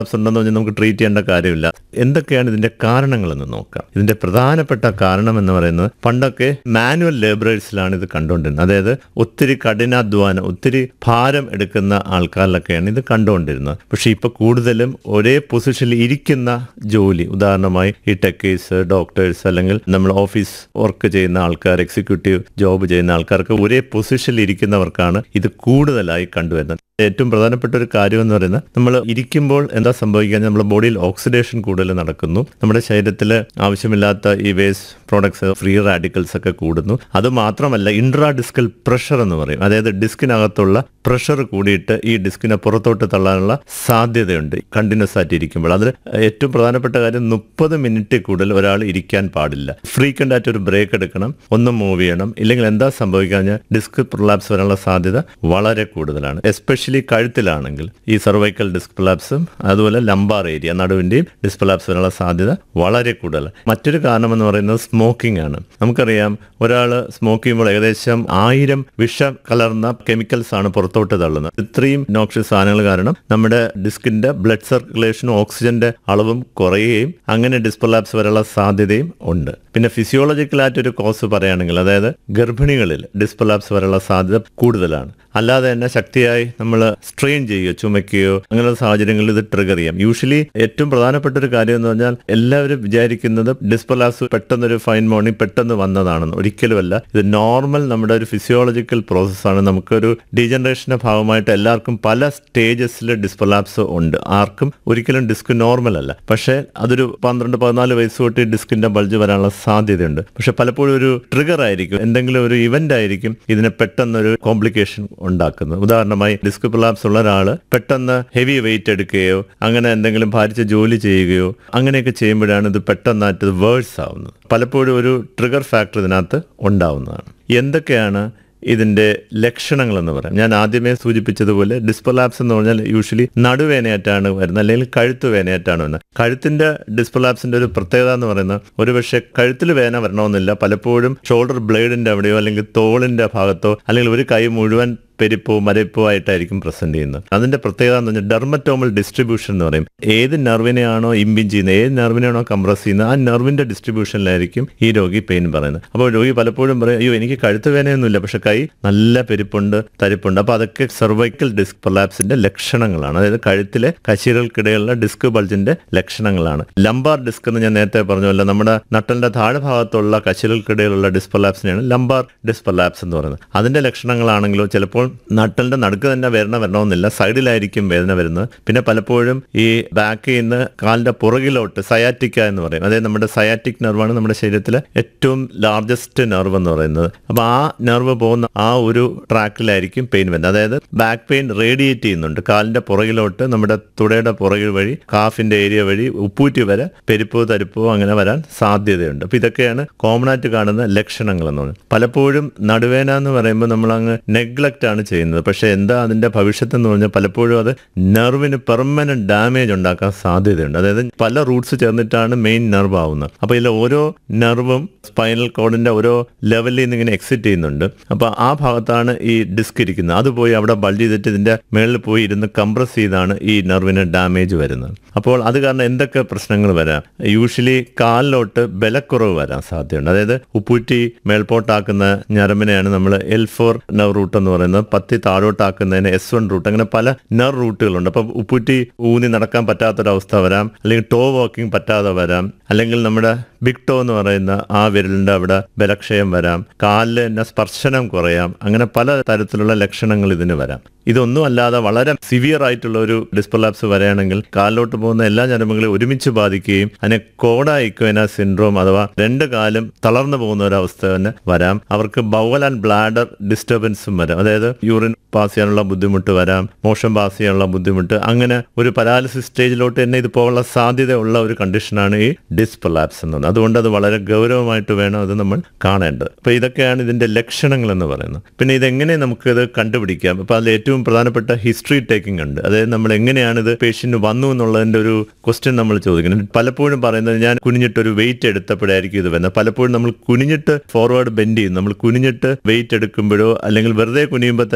ഉണ്ടെന്ന് പറഞ്ഞാൽ നമുക്ക് ട്രീറ്റ് ചെയ്യേണ്ട കാര്യമില്ല എന്തൊക്കെയാണ് ഇതിന്റെ കാരണങ്ങളെന്ന് നോക്കാം ഇതിന്റെ പ്രധാനപ്പെട്ട കാരണം എന്ന് പറയുന്നത് പണ്ടൊക്കെ മാനുവൽ ലേബറേഴ്സിലാണ് ഇത് കണ്ടുകൊണ്ടിരുന്നത് അതായത് ഒത്തിരി കഠിനാധ്വാനം ഒത്തിരി ഭാരം എടുക്കുന്ന ആൾക്കാരിലൊക്കെയാണ് ഇത് കണ്ടുകൊണ്ടിരുന്നത് പക്ഷെ ഇപ്പൊ കൂടുതലും ഒരേ പൊസിഷനിൽ ഇരിക്കുന്ന ജോലി ഉദാഹരണമായി ഈ ടെക്കേഴ്സ് ഡോക്ടേഴ്സ് അല്ലെങ്കിൽ നമ്മൾ ഓഫീസ് വർക്ക് ചെയ്യുന്ന ആൾക്കാർ എക്സിക്യൂട്ടീവ് ജോബ് ചെയ്യുന്ന ആൾക്കാർക്ക് ഒരേ പൊസിഷനിൽ ഇരിക്കുന്നവർക്കാണ് ഇത് കൂടുതലായി കണ്ടുവരുന്നത് ഏറ്റവും പ്രധാനപ്പെട്ട ഒരു കാര്യം എന്ന് പറയുന്നത് നമ്മൾ ഇരിക്കുമ്പോൾ എന്താ സംഭവിക്കുക നമ്മുടെ ബോഡിയിൽ ഓക്സിഡേഷൻ കൂടുതൽ നടക്കുന്നു നമ്മുടെ ശരീരത്തിൽ ആവശ്യമില്ലാത്ത ഈ വേസ്റ്റ് പ്രോഡക്ട്സ് ഫ്രീ റാഡിക്കൽസ് ഒക്കെ കൂടുന്നു അത് മാത്രമല്ല ഇൻട്രാ ഡിസ്കൽ പ്രഷർ എന്ന് പറയും അതായത് ഡിസ്കിനകത്തുള്ള പ്രഷർ കൂടിയിട്ട് ഈ ഡിസ്കിനെ പുറത്തോട്ട് തള്ളാനുള്ള സാധ്യതയുണ്ട് കണ്ടിന്യൂസ് ആയിട്ട് ഇരിക്കുമ്പോൾ അതിൽ ഏറ്റവും പ്രധാനപ്പെട്ട കാര്യം മുപ്പത് മിനിറ്റ് കൂടുതൽ ഒരാൾ ഇരിക്കാൻ പാടില്ല ഫ്രീക്വന്റ് ആയിട്ട് ഒരു ബ്രേക്ക് എടുക്കണം ഒന്ന് മൂവ് ചെയ്യണം ഇല്ലെങ്കിൽ എന്താ സംഭവിക്കുക കഴിഞ്ഞാൽ ഡിസ്ക് പ്രൊലാപ്സ് വരാനുള്ള സാധ്യത വളരെ കൂടുതലാണ് എസ്പെഷ്യലി കഴുത്തിലാണെങ്കിൽ ഈ സർവൈക്കൽ ഡിസ്ക് പ്രൊലാപ്സും അതുപോലെ ലംബാർ ഏരിയ നടുവിന്റെയും ഡിസ്ക് പ്രൊലാപ്സ് വരാനുള്ള സാധ്യത വളരെ കൂടുതൽ മറ്റൊരു കാരണം എന്ന് പറയുന്നത് സ്മോക്കിംഗ് ആണ് നമുക്കറിയാം ഒരാൾ സ്മോക്ക് ചെയ്യുമ്പോൾ ഏകദേശം ആയിരം വിഷം കലർന്ന കെമിക്കൽസ് ആണ് പുറത്തോട്ട് തള്ളുന്നത് ഇത്രയും നോക്ഷ്യസ് സാധനങ്ങൾ കാരണം നമ്മുടെ ഡിസ്കിന്റെ ബ്ലഡ് സർക്കുലേഷനും ഓക്സിജന്റെ അളവും കുറയുകയും അങ്ങനെ ഡിസ്പ്രലാപ്സ് വരെയുള്ള സാധ്യതയും ഉണ്ട് പിന്നെ ഫിസിയോളജിക്കലായിട്ട് ഒരു കോസ് പറയുകയാണെങ്കിൽ അതായത് ഗർഭിണികളിൽ ഡിസ്പ്രലാപ്സ് വരെയുള്ള സാധ്യത കൂടുതലാണ് അല്ലാതെ തന്നെ ശക്തിയായി നമ്മൾ സ്ട്രെയിൻ ചെയ്യുകയോ ചുമയ്ക്കുകയോ അങ്ങനെയുള്ള സാഹചര്യങ്ങളിൽ ഇത് ട്രിഗർ ചെയ്യാം യൂഷ്വലി ഏറ്റവും പ്രധാനപ്പെട്ട ഒരു കാര്യം എന്ന് പറഞ്ഞാൽ എല്ലാവരും വിചാരിക്കുന്നത് ഡിസ്പ്രലാപ്സ് പെട്ടെന്നൊരു ഫൈൻ മോർണിംഗ് പെട്ടെന്ന് വന്നതാണെന്ന് ഒരിക്കലുമല്ല ഇത് നോർമൽ നമ്മുടെ ഒരു ഫിസിയോളജിക്കൽ പ്രോസസ്സാണ് നമുക്കൊരു ഡീജനറേഷന്റെ ഭാഗമായിട്ട് എല്ലാവർക്കും പല സ്റ്റേജസിൽ ഡിസ്പ്രലാപ്സ് ഉണ്ട് ആർക്കും ഒരിക്കലും ഡിസ്ക് നോർമൽ അല്ല പക്ഷേ അതൊരു പന്ത്രണ്ട് പതിനാല് വയസ്സ് തൊട്ട് ഡിസ്കിന്റെ ബൾജ് വരാനുള്ള സാധ്യതയുണ്ട് പക്ഷെ പലപ്പോഴും ഒരു ട്രിഗർ ആയിരിക്കും എന്തെങ്കിലും ഒരു ഇവന്റ് ആയിരിക്കും ഇതിനെ പെട്ടെന്നൊരു കോംപ്ലിക്കേഷൻ ഉണ്ടാക്കുന്നത് ഉദാഹരണമായി ഡിസ്ക് പ്രലാപ്സ് ഉള്ള ഒരാൾ പെട്ടെന്ന് ഹെവി വെയിറ്റ് എടുക്കുകയോ അങ്ങനെ എന്തെങ്കിലും ഭാരിച്ച ജോലി ചെയ്യുകയോ അങ്ങനെയൊക്കെ ചെയ്യുമ്പോഴാണ് ഇത് പെട്ടെന്നായിട്ട് ഇത് വേഴ്സ് ആവുന്നത് പലപ്പോഴും ഒരു ട്രിഗർ ഫാക്ടർ ഇതിനകത്ത് ഉണ്ടാവുന്നതാണ് എന്തൊക്കെയാണ് ഇതിന്റെ ലക്ഷണങ്ങൾ എന്ന് പറയാം ഞാൻ ആദ്യമേ സൂചിപ്പിച്ചതുപോലെ ഡിസ്പൊലാപ്സ് എന്ന് പറഞ്ഞാൽ യൂഷ്വലി നടുവേനയായിട്ടാണ് വരുന്നത് അല്ലെങ്കിൽ കഴുത്ത് വേനയായിട്ടാണ് വരുന്നത് കഴുത്തിന്റെ ഡിസ്പൊലാപ്സിന്റെ ഒരു പ്രത്യേകത എന്ന് പറയുന്നത് ഒരുപക്ഷെ കഴുത്തിൽ വേന വരണമെന്നില്ല പലപ്പോഴും ഷോൾഡർ ബ്ലേഡിന്റെ അവിടെയോ അല്ലെങ്കിൽ തോളിന്റെ ഭാഗത്തോ അല്ലെങ്കിൽ ഒരു കൈ മുഴുവൻ പെരിപ്പോ മരപ്പോ ആയിട്ടായിരിക്കും പ്രസന്റ് ചെയ്യുന്നത് അതിന്റെ പ്രത്യേകത എന്ന് പറഞ്ഞാൽ ഡെർമറ്റോമൽ ഡിസ്ട്രിബ്യൂഷൻ എന്ന് പറയും ഏത് നെർവിനെയാണോ ഇമ്പിൻ ചെയ്യുന്നത് ഏത് നെർവിനെയാണോ കംപ്രസ് ചെയ്യുന്നത് ആ നെർവിന്റെ ഡിസ്ട്രിബ്യൂഷനിലായിരിക്കും ഈ രോഗി പെയിൻ പറയുന്നത് അപ്പോൾ രോഗി പലപ്പോഴും പറയും അയ്യോ എനിക്ക് കഴുത്ത് വേനയൊന്നുമില്ല പക്ഷെ കൈ നല്ല പെരുപ്പുണ്ട് തരിപ്പുണ്ട് അപ്പോൾ അതൊക്കെ സെർവൈക്കൽ ഡിസ്ക് പ്രൊലാപ്സിന്റെ ലക്ഷണങ്ങളാണ് അതായത് കഴുത്തിലെ കശീരകൾക്കിടയിലുള്ള ഡിസ്ക് ബൾജിന്റെ ലക്ഷണങ്ങളാണ് ലംബാർ ഡിസ്ക് എന്ന് ഞാൻ നേരത്തെ പറഞ്ഞല്ലോ നമ്മുടെ നട്ടലിന്റെ താഴെ ഭാഗത്തുള്ള കശീരകൾക്കിടയിലുള്ള ഡിസ്ക് പ്രൊലാപ്സിനെയാണ് ലംബാർ ഡിസ്ക് പ്രൊലാപ്സ് എന്ന് പറയുന്നത് അതിന്റെ ലക്ഷണങ്ങളാണെങ്കിലോ ചിലപ്പോൾ നട്ടലിന്റെ നടുക്ക് തന്നെ വേദന വരണമെന്നില്ല സൈഡിലായിരിക്കും വേദന വരുന്നത് പിന്നെ പലപ്പോഴും ഈ ബാക്കിൽ നിന്ന് കാലിന്റെ പുറകിലോട്ട് സയാറ്റിക്ക എന്ന് പറയും അതായത് നമ്മുടെ സയാറ്റിക് നെർവാണ് നമ്മുടെ ശരീരത്തിലെ ഏറ്റവും ലാർജസ്റ്റ് നെർവ് എന്ന് പറയുന്നത് അപ്പൊ ആ നെർവ് പോകുന്ന ആ ഒരു ട്രാക്കിലായിരിക്കും പെയിൻ വരുന്നത് അതായത് ബാക്ക് പെയിൻ റേഡിയേറ്റ് ചെയ്യുന്നുണ്ട് കാലിന്റെ പുറകിലോട്ട് നമ്മുടെ തുടയുടെ പുറകിൽ വഴി കാഫിന്റെ ഏരിയ വഴി ഉപ്പൂറ്റി വരെ പെരുപ്പോ തരിപ്പോ അങ്ങനെ വരാൻ സാധ്യതയുണ്ട് അപ്പൊ ഇതൊക്കെയാണ് കോമൺ ആയിട്ട് കാണുന്ന ലക്ഷണങ്ങൾ എന്ന് പറയുന്നത് പലപ്പോഴും നടുവേന എന്ന് പറയുമ്പോൾ നമ്മൾ അങ്ങ് നെഗ്ലക്റ്റ് ആണ് ചെയ്യുന്നത് പക്ഷെ എന്താ അതിന്റെ ഭവിഷ്യത്ത് എന്ന് പറഞ്ഞാൽ പലപ്പോഴും അത് നെർവിന് പെർമനന്റ് ഡാമേജ് ഉണ്ടാക്കാൻ സാധ്യതയുണ്ട് അതായത് പല റൂട്ട്സ് ചേർന്നിട്ടാണ് മെയിൻ നെർവ് ആവുന്നത് അപ്പൊ ഇതിൽ ഓരോ നെർവും സ്പൈനൽ കോഡിന്റെ ഓരോ ലെവലിൽ നിന്ന് ഇങ്ങനെ എക്സിറ്റ് ചെയ്യുന്നുണ്ട് അപ്പൊ ആ ഭാഗത്താണ് ഈ ഡിസ്ക് ഇരിക്കുന്നത് അത് പോയി അവിടെ ബൾജ് ചെയ്തിട്ട് ഇതിന്റെ മേളിൽ പോയി ഇരുന്ന് കംപ്രസ് ചെയ്താണ് ഈ നെർവിന് ഡാമേജ് വരുന്നത് അപ്പോൾ അത് കാരണം എന്തൊക്കെ പ്രശ്നങ്ങൾ വരാം യൂഷ്വലി കാലിലോട്ട് ബലക്കുറവ് വരാൻ സാധ്യതയുണ്ട് അതായത് ഉപ്പൂറ്റി മേൽപോട്ടാക്കുന്ന ഞരമ്പിനെയാണ് നമ്മൾ എൽ ഫോർ നെർവ് റൂട്ട് എന്ന് പറയുന്നത് പത്തി താഴോട്ടാക്കുന്നതിന് എസ് വൺ റൂട്ട് അങ്ങനെ പല നെർ റൂട്ടുകളുണ്ട് അപ്പം ഉപ്പൂറ്റി ഊന്നി നടക്കാൻ പറ്റാത്തൊരവസ്ഥ വരാം അല്ലെങ്കിൽ ടോ വാക്കിംഗ് പറ്റാതെ വരാം അല്ലെങ്കിൽ നമ്മുടെ ബിഗ് ടോ എന്ന് പറയുന്ന ആ വിരലിന്റെ അവിടെ ബലക്ഷയം വരാം കാലിൽ തന്നെ സ്പർശനം കുറയാം അങ്ങനെ പല തരത്തിലുള്ള ലക്ഷണങ്ങൾ ഇതിന് വരാം ഇതൊന്നും അല്ലാതെ വളരെ സിവിയർ ആയിട്ടുള്ള ഒരു ഡിസ്പ്രലാപ്സ് വരികയാണെങ്കിൽ കാലിലോട്ട് പോകുന്ന എല്ലാ ഞരമ്പുകളെയും ഒരുമിച്ച് ബാധിക്കുകയും അതിനെ കോഡ ഇക്വേന സിൻഡ്രോം അഥവാ രണ്ട് കാലും തളർന്നു പോകുന്ന ഒരു അവസ്ഥ തന്നെ വരാം അവർക്ക് ബൗവൽ ആൻഡ് ബ്ലാഡർ ഡിസ്റ്റർബൻസും വരാം അതായത് യൂറിൻ പാസ് ചെയ്യാനുള്ള ബുദ്ധിമുട്ട് വരാം മോഷൻ പാസ് ചെയ്യാനുള്ള ബുദ്ധിമുട്ട് അങ്ങനെ ഒരു പരാലിസിസ് സ്റ്റേജിലോട്ട് തന്നെ ഇത് പോകാനുള്ള സാധ്യതയുള്ള ഒരു കണ്ടീഷനാണ് ഈ ഡിസ്പ്രലാപ്സ് എന്നത് അതുകൊണ്ട് അത് വളരെ ഗൗരവമായിട്ട് വേണം അത് നമ്മൾ കാണേണ്ടത് അപ്പൊ ഇതൊക്കെയാണ് ഇതിന്റെ ലക്ഷണങ്ങൾ എന്ന് പറയുന്നത് പിന്നെ ഇതെങ്ങനെ നമുക്കിത് കണ്ടുപിടിക്കാം അപ്പൊ അതിൽ ഏറ്റവും പ്രധാനപ്പെട്ട ഹിസ്റ്ററി ടേക്കിംഗ് ഉണ്ട് അതായത് നമ്മൾ എങ്ങനെയാണ് ഇത് പേഷ്യന്റ് വന്നു എന്നുള്ളതിന്റെ ഒരു ക്വസ്റ്റ്യൻ നമ്മൾ ചോദിക്കുന്നത് പലപ്പോഴും പറയുന്നത് ഞാൻ കുനിഞ്ഞിട്ട് ഒരു വെയിറ്റ് എടുത്തപ്പോഴായിരിക്കും ഇത് വരുന്നത് പലപ്പോഴും നമ്മൾ കുനിഞ്ഞിട്ട് ഫോർവേഡ് ബെൻഡ് ചെയ്യും നമ്മൾ കുനിഞ്ഞിട്ട് വെയിറ്റ് എടുക്കുമ്പോഴോ അല്ലെങ്കിൽ വെറുതെ കുനിയുമ്പോൾ തന്നെ ഇത് വരാൻ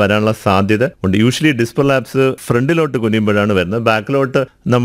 വരാനുള്ള സാധ്യത ഉണ്ട് യൂഷ്വലി ഡിസ്പ്രലാപ്സ് ഫ്രണ്ടിലോട്ട് കുനിയുമ്പോഴാണ് വരുന്നത് ബാക്കിലോട്ട് നമ്മൾ